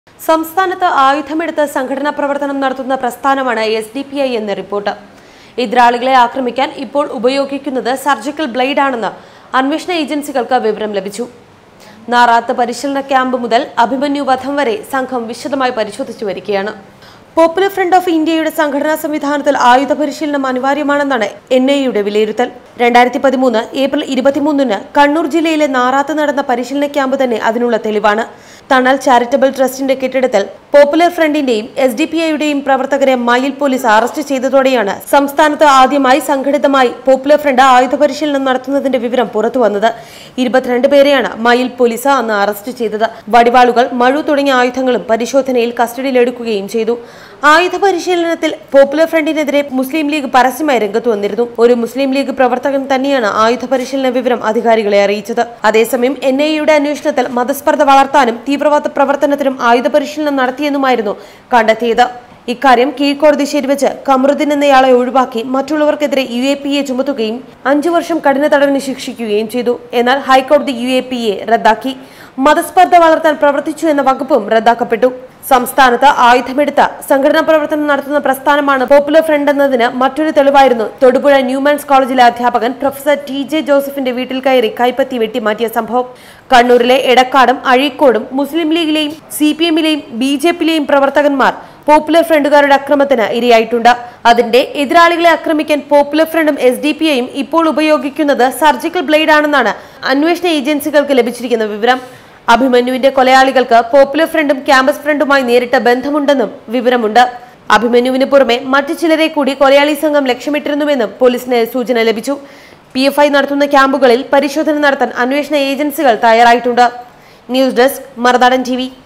സംസ്ഥാനത്ത് ആയുധമെടുത്ത് സംഘടനാ പ്രവർത്തനം നടത്തുന്ന പ്രസ്ഥാനമാണ് എസ് ഡി പി ഐ എന്ന റിപ്പോർട്ട് എതിരാളികളെ ആക്രമിക്കാൻ ഇപ്പോൾ ഉപയോഗിക്കുന്നത് സർജിക്കൽ ബ്ലേഡാണെന്ന് അന്വേഷണ ഏജൻസികൾക്ക് വിവരം ലഭിച്ചു നാറാത്ത് പരിശീലന ക്യാമ്പ് മുതൽ അഭിമന്യു വധം വരെ സംഘം വിശദമായി പരിശോധിച്ചു വരികയാണ് പോപ്പുലർ ഫ്രണ്ട് ഓഫ് ഇന്ത്യയുടെ സംഘടനാ സംവിധാനത്തിൽ ആയുധ പരിശീലനം അനിവാര്യമാണെന്നാണ് എൻ ഐ യുടെ വിലയിരുത്തൽ രണ്ടായിരത്തി പതിമൂന്ന് ഏപ്രിൽ ഇരുപത്തിമൂന്നിന് കണ്ണൂർ ജില്ലയിലെ നാറാത്ത് നടന്ന പരിശീലന ക്യാമ്പ് തന്നെ അതിനുള്ള തെളിവാണ് തണൽ ചാരിറ്റബിൾ ട്രസ്റ്റിന്റെ കെട്ടിടത്തിൽ പോപ്പുലർ ഫ്രണ്ടിന്റെയും എസ് ഡി പി ഐയുടെയും പ്രവർത്തകരെ മയിൽ പോലീസ് അറസ്റ്റ് ചെയ്തതോടെയാണ് സംസ്ഥാനത്ത് ആദ്യമായി സംഘടിതമായി പോപ്പുലർ ഫ്രണ്ട് ആയുധ പരിശീലനം നടത്തുന്നതിന്റെ വിവരം പുറത്തുവന്നത് ഇരുപത്തിരണ്ട് പേരെയാണ് മയിൽ പോലീസ് അന്ന് അറസ്റ്റ് ചെയ്തത് വടിവാളുകൾ മഴു തുടങ്ങിയ ആയുധങ്ങളും പരിശോധനയിൽ കസ്റ്റഡിയിലെടുക്കുകയും ചെയ്തു ആയുധ പരിശീലനത്തിൽ പോപ്പുലർ ഫ്രണ്ടിനെതിരെ മുസ്ലിം ലീഗ് പരസ്യമായി രംഗത്ത് വന്നിരുന്നു ഒരു മുസ്ലിം ലീഗ് പ്രവർത്തകൻ തന്നെയാണ് ആയുധ പരിശീലന വിവരം അധികാരികളെ അറിയിച്ചത് അതേസമയം എൻ ഐ യുടെ അന്വേഷണത്തിൽ മതസ്പർദ്ധ വളർത്താനും തീവ്രവാദ പ്രവർത്തനത്തിനും ആയുധ പരിശീലനം നടത്തിയെന്നുമായിരുന്നു കണ്ടെത്തിയത് ഇക്കാര്യം കീഴ്ക്കോടതി ശരിവെച്ച് കമറുദ്ദീൻ എന്നയാളെ ഒഴിവാക്കി മറ്റുള്ളവർക്കെതിരെ യു എ പി എ ചുമത്തുകയും അഞ്ചു വർഷം കഠിന തടവിന് ശിക്ഷിക്കുകയും ചെയ്തു എന്നാൽ ഹൈക്കോടതി യു എ പി എ റദ്ദാക്കി മതസ്പർദ്ധ വളർത്താൻ പ്രവർത്തിച്ചു എന്ന വകുപ്പും റദ്ദാക്കപ്പെട്ടു സംസ്ഥാനത്ത് ആയുധമെടുത്ത സംഘടനാ പ്രവർത്തനം നടത്തുന്ന പ്രസ്ഥാനമാണ് പോപ്പുലർ ഫ്രണ്ട് എന്നതിന് മറ്റൊരു തെളിവായിരുന്നു തൊടുപുഴ ന്യൂമാൻസ് കോളേജിലെ അധ്യാപകൻ പ്രൊഫസർ ടി ജെ ജോസഫിന്റെ വീട്ടിൽ കയറി കൈപ്പത്തി വെട്ടിമാറ്റിയ സംഭവം കണ്ണൂരിലെ എടക്കാടും അഴീക്കോടും മുസ്ലിം ലീഗിലെയും സി പി എമ്മിലെയും ബി ജെ പിയിലെയും പ്രവർത്തകന്മാർ പോപ്പുലർ ഫ്രണ്ടുകാരുടെ അക്രമത്തിന് ഇരയായിട്ടുണ്ട് അതിന്റെ എതിരാളികളെ ആക്രമിക്കാൻ പോപ്പുലർ ഫ്രണ്ടും എസ് ഡി പി ഐയും ഇപ്പോൾ ഉപയോഗിക്കുന്നത് സർജിക്കൽ ബ്ലേഡ് ആണെന്നാണ് അന്വേഷണ ഏജൻസികൾക്ക് ലഭിച്ചിരിക്കുന്ന വിവരം അഭിമന്യുവിന്റെ കൊലയാളികൾക്ക് പോപ്പുലർ ഫ്രണ്ടും ക്യാമ്പസ് ഫ്രണ്ടുമായി നേരിട്ട ബന്ധമുണ്ടെന്നും വിവരമുണ്ട് അഭിമന്യുവിന് പുറമെ മറ്റു ചിലരെ കൂടി കൊലയാളി സംഘം ലക്ഷ്യമിട്ടിരുന്നുവെന്നും പോലീസിന് സൂചന ലഭിച്ചു പി എഫ് ഐ നടത്തുന്ന ക്യാമ്പുകളിൽ പരിശോധന നടത്താൻ അന്വേഷണ ഏജൻസികൾ തയ്യാറായിട്ടുണ്ട് ന്യൂസ് ഡെസ്ക് മറുനാടൻ ടി